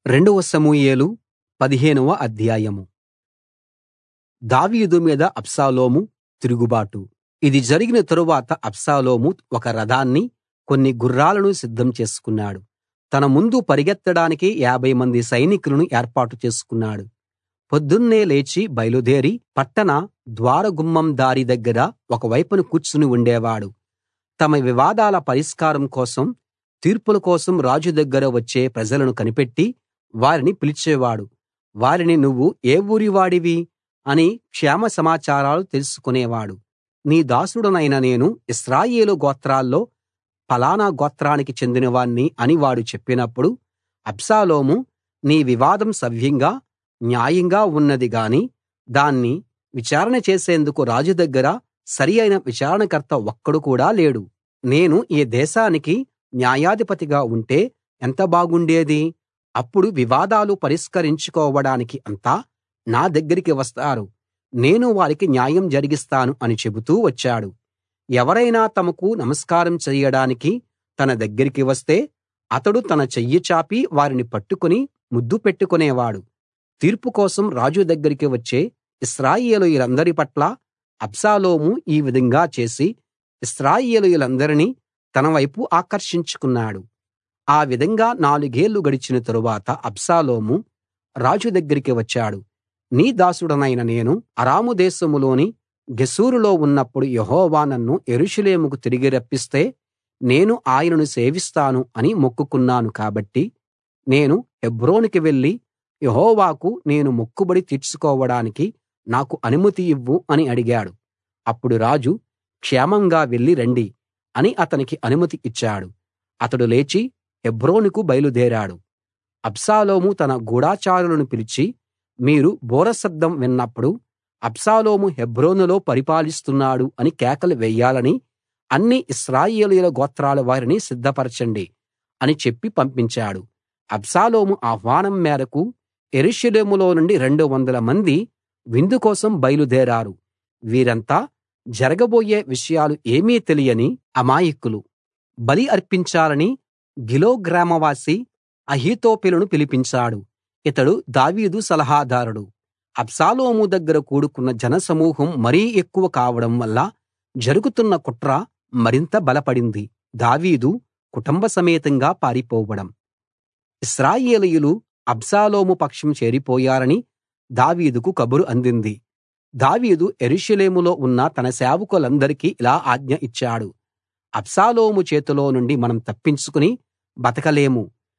రెండవ సమూయేలు పదిహేనవ అధ్యాయం దావీదు మీద అబ్షాలోము తిరుగుబాటు ఇది జరిగిన తరువాత అబ్షాలోము ఒక రథాన్ని కొన్ని గుర్రాలను సిద్ధం చేసుకున్నాడు తన ముందు పరిగెత్తడానికి యాభై మంది సైనికులను ఏర్పాటు చేసుకున్నాడు పొద్దున్నే లేచి బయలుదేరి పట్టణ ద్వారగుమ్మం దారి దగ్గర ఒక వైపున కూర్చుని ఉండేవాడు తమ వివాదాల పరిష్కారం కోసం తీర్పుల కోసం రాజు దగ్గర వచ్చే ప్రజలను కనిపెట్టి వారిని పిలిచేవాడు వారిని నువ్వు ఏ ఊరి వాడివి అని క్షేమ సమాచారాలు తెలుసుకునేవాడు నీ దాసుడనైన నేను ఇశ్రాయేలు గోత్రాల్లో ఫలానా గోత్రానికి చెందినవాణ్ణి అని వాడు చెప్పినప్పుడు అబ్షాలోము నీ వివాదం సవ్యంగా న్యాయంగా ఉన్నది గాని దాన్ని విచారణ చేసేందుకు రాజు దగ్గర సరి అయిన విచారణకర్త ఒక్కడు కూడా లేడు నేను ఈ దేశానికి న్యాయాధిపతిగా ఉంటే ఎంత బాగుండేది అప్పుడు వివాదాలు పరిష్కరించుకోవడానికి అంతా నా దగ్గరికి వస్తారు నేను వారికి న్యాయం జరిగిస్తాను అని చెబుతూ వచ్చాడు ఎవరైనా తమకు నమస్కారం చెయ్యడానికి తన దగ్గరికి వస్తే అతడు తన చెయ్యి చాపి వారిని పట్టుకుని ముద్దు పెట్టుకునేవాడు తీర్పు కోసం రాజు దగ్గరికి వచ్చే ఇశ్రాయేలీయులందరి పట్ల అబ్షాలోము ఈ విధంగా చేసి ఇశ్రాయేలీయులందరినీ తన వైపు ఆకర్షించుకున్నాడు ఆ విధంగా నాలుగేళ్లు గడిచిన తరువాత అబ్షాలోము రాజు దగ్గరికి వచ్చాడు నీ దాసుడనైన నేను అరాము దేశంలోని గెషూరులో ఉన్నప్పుడు యెహోవా నన్ను యెరూషలేముకు తిరిగి రప్పిస్తే నేను ఆయనను సేవిస్తాను అని మొక్కుకున్నాను కాబట్టి నేను హెబ్రోనుకి వెళ్లి యెహోవాకు నేను మొక్కుబడి తీర్చుకోవడానికి నాకు అనుమతి ఇవ్వు అని అడిగాడు అప్పుడు రాజు క్షేమంగా వెళ్లి రండి అని అతనికి అనుమతి ఇచ్చాడు అతడు లేచి హెబ్రోనుకు బయలుదేరాడు అబ్షాలోము తన గూఢచారులను పిలిచి మీరు బూర శబ్దం విన్నప్పుడు అబ్షాలోము హెబ్రోనులో పరిపాలిస్తున్నాడు అని కేకలు వెయ్యాలని అన్ని ఇశ్రాయేలీయుల గోత్రాల వారిని సిద్ధపరచండి అని చెప్పి పంపించాడు అబ్షాలోము ఆహ్వానం మేరకు యెరూషలేములో నుండి రెండు వందల మంది విందు కోసం బయలుదేరారు వీరంతా జరగబోయే విషయాలు ఏమీ తెలియని అమాయకులు బలి అర్పించాలని గిలో గ్రామవాసి అహీతోపెలును పిలిపించాడు ఇతడు దావీదు సలహాదారుడు అబ్షాలోము దగ్గర కూడుకున్న జనసమూహం మరీ ఎక్కువ కావడం వల్ల జరుగుతున్న కుట్ర మరింత బలపడింది దావీదు కుటుంబ సమేతంగా పారిపోవడం ఇశ్రాయేలీయులు అబ్షాలోము పక్షం చేరిపోయారని దావీదుకు కబురు అందింది దావీదు యెరూషలేములో ఉన్న తన సేవకులందరికీ ఇలా ఆజ్ఞ ఇచ్చాడు అబ్షాలోము చేతిలో నుండి మనం తప్పించుకుని బతకలేము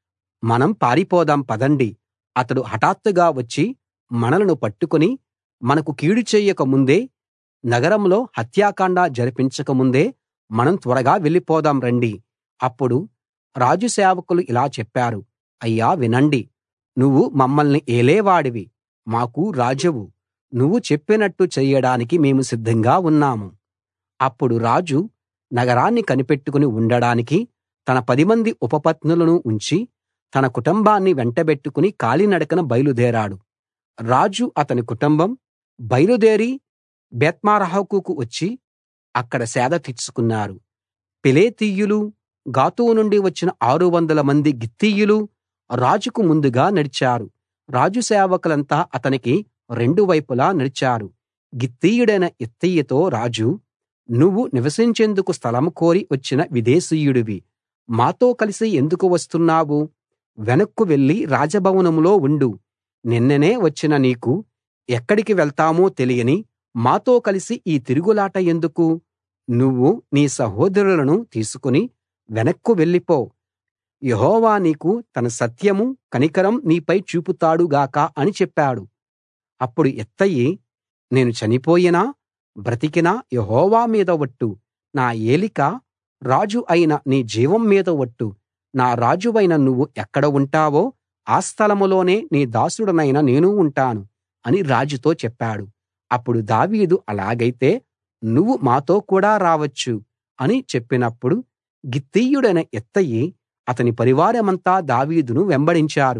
మనం పారిపోదాం పదండి అతడు హఠాత్తుగా వచ్చి మనలను పట్టుకుని మనకు కీడు చెయ్యక ముందే నగరంలో హత్యాకాండ జరిపించక ముందే మనం త్వరగా వెళ్ళిపోదాం రండి అప్పుడు రాజు సేవకులు ఇలా చెప్పారు అయ్యా వినండి నువ్వు మమ్మల్ని ఏలేవాడివి మాకు రాజువు నువ్వు చెప్పినట్టు చెయ్యడానికి మేము సిద్ధంగా ఉన్నాము అప్పుడు రాజు నగరాన్ని కనిపెట్టుకుని ఉండడానికి తన పదిమంది ఉపపత్నులను ఉంచి తన కుటుంబాన్ని వెంటబెట్టుకుని కాలినడకన బయలుదేరాడు రాజు అతని కుటుంబం బయలుదేరి బేత్మారహకుకు వచ్చి అక్కడ సేద తీర్చుకున్నారు పెలేతీయులు గాతు నుండి వచ్చిన ఆరు వందల మంది గిత్తీయులు రాజుకు ముందుగా నడిచారు రాజు సేవకులంతా అతనికి రెండు వైపులా నడిచారు గిత్తీయుడైన ఇత్తయితో రాజు నువ్వు నివసించేందుకు స్థలం కోరి వచ్చిన విదేశీయుడివి మాతో కలిసి ఎందుకు వస్తున్నావు వెనక్కు వెళ్లి రాజభవనంలో ఉండు నిన్ననే వచ్చిన నీకు ఎక్కడికి వెళ్తామో తెలియని మాతో కలిసి ఈ తిరుగులాట ఎందుకు నువ్వు నీ సహోదరులను తీసుకుని వెనక్కు వెళ్ళిపో యెహోవా నీకు తన సత్యము కనికరం నీపై చూపుతాడు గాక అని చెప్పాడు అప్పుడు ఇత్తయి నేను చనిపోయినా బ్రతికినా యెహోవా మీద ఒట్టు నా ఏలిక రాజు అయిన నీ జీవం మీద ఒట్టు నా రాజువైన నువ్వు ఎక్కడ ఉంటావో ఆ స్థలంలోనే నీ దాసుడనైన నేను ఉంటాను అని రాజుతో చెప్పాడు అప్పుడు దావీదు అలాగైతే నువ్వు మాతో కూడా రావచ్చు అని చెప్పినప్పుడు గిత్తీయుడైన ఇత్తయి అతని పరివారమంతా దావీదును వెంబడించారు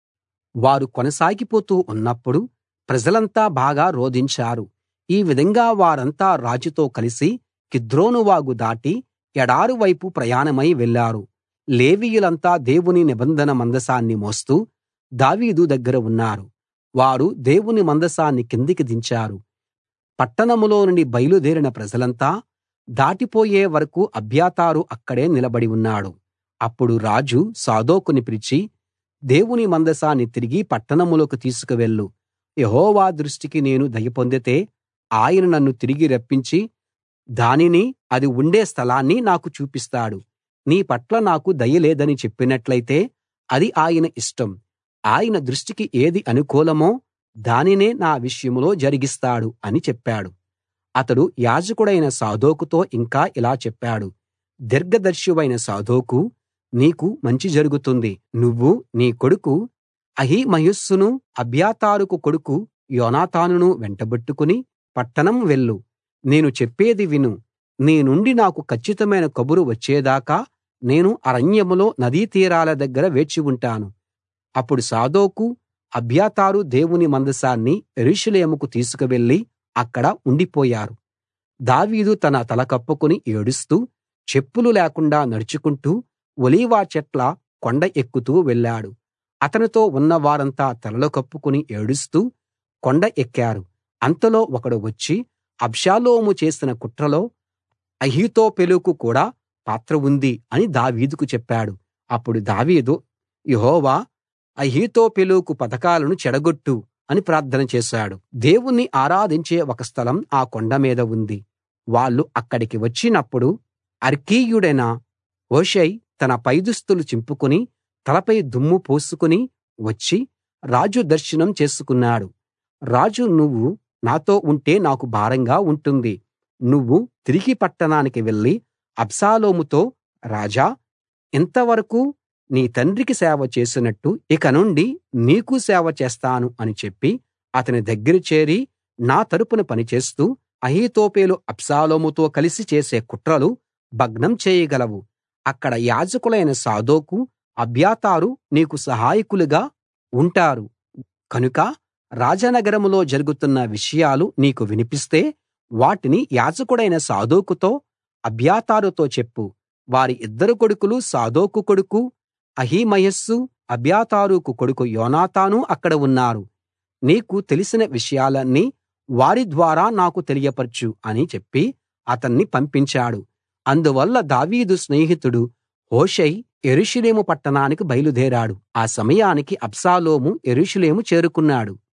వారు కొనసాగిపోతూ ఉన్నప్పుడు ప్రజలంతా బాగా రోదించారు ఈ విధంగా వారంతా రాజుతో కలిసి కిద్రోను వాగు దాటి ఎడారి వైపు ప్రయాణమై వెళ్ళారు లేవీయులంతా దేవుని నిబంధన మందసాన్ని మోస్తూ దావీదు దగ్గర ఉన్నారు వారు దేవుని మందసాన్ని కిందికి దించారు పట్టణంలో నుండి బయలుదేరిన ప్రజలంతా దాటిపోయే వరకూ అబ్యాతారు అక్కడే నిలబడి ఉన్నాడు అప్పుడు రాజు సాదోకుని పిలిచి దేవుని మందసాన్ని తిరిగి పట్టణంలోకి తీసుకువెళ్ళు యెహోవా దృష్టికి నేను దయ పొందితే ఆయన నన్ను తిరిగి రప్పించి దానిని అది ఉండే స్థలాన్ని నాకు చూపిస్తాడు నీ పట్ల నాకు దయ లేదని చెప్పినట్లయితే అది ఆయన ఇష్టం ఆయన దృష్టికి ఏది అనుకూలమో దానినే నా విషయంలో జరిగిస్తాడు అని చెప్పాడు అతడు యాజకుడైన సాదోకుతో ఇంకా ఇలా చెప్పాడు దీర్ఘదర్శివైన సాదోకు నీకు మంచి జరుగుతుంది నువ్వు నీ కొడుకు అహిమయస్సును అబ్యాతారుకు కొడుకు యోనాతానును వెంటబెట్టుకుని పట్టణం వెళ్ళు నేను చెప్పేది విను నీ నుండి నాకు కచ్చితమైన కబురు వచ్చేదాకా నేను అరణ్యంలో నదీ తీరాల దగ్గర వేచి ఉంటాను అప్పుడు సాదోకు అబ్యాతారు దేవుని మందసాన్ని యెరూషలేముకు తీసుకువెళ్ళి అక్కడ ఉండిపోయారు దావీదు తన తల కప్పుకుని ఏడుస్తూ చెప్పులు లేకుండా నడుచుకుంటూ ఒలీవ చెట్ల కొండ ఎక్కుతూ వెళ్ళాడు అతనితో ఉన్న వారంతా తలలు కప్పుకుని ఏడుస్తూ కొండ ఎక్కారు అంతలో ఒకడు వచ్చి అబ్షాలోము చేసిన కుట్రలో అహీతోపెలుకు కూడా పాత్ర ఉంది అని దావీదుకు చెప్పాడు అప్పుడు దావీదు యెహోవా అహీతోపెలుకు పథకాలను చెడగొట్టు అని ప్రార్థన చేశాడు దేవుణ్ణి ఆరాధించే ఒక స్థలం ఆ కొండ మీద ఉంది వాళ్ళు అక్కడికి వచ్చినప్పుడు అర్కీయుడైన హూషై తన పైదుస్తులు చింపుకుని తలపై దుమ్ము పోసుకుని వచ్చి రాజు దర్శనం చేసుకున్నాడు రాజు నువ్వు నాతో ఉంటే నాకు భారంగా ఉంటుంది నువ్వు తిరిగి పట్టణానికి వెళ్లి అబ్షాలోముతో రాజా ఇంతవరకు నీ తండ్రికి సేవ చేసినట్టు ఇక నుండి నీకు సేవ చేస్తాను అని చెప్పి అతని దగ్గర చేరి నా తరపున పనిచేస్తూ అహీతోపెలు అబ్షాలోముతో కలిసి చేసే కుట్రలు భగ్నం చేయగలవు అక్కడ యాజకులైన సాదోకు అబ్యాతారు నీకు సహాయకులుగా ఉంటారు కనుక రాజనగరంలో జరుగుతున్న విషయాలు నీకు వినిపిస్తే వాటిని యాజకుడైన సాదోకుతో అబ్యాతారుతో చెప్పు వారి ఇద్దరు కొడుకులు సాదోకు కొడుకు అహిమయస్సు అబ్యాతారుకు కొడుకు యోనాతాను అక్కడ ఉన్నారు నీకు తెలిసిన విషయాలన్నీ వారి ద్వారా నాకు తెలియపరచు అని చెప్పి అతన్ని పంపించాడు అందువల్ల దావీదు స్నేహితుడు హూషై యెరూషలేము పట్టణానికి బయలుదేరాడు ఆ సమయానికి అబ్షాలోము యెరూషలేము చేరుకున్నాడు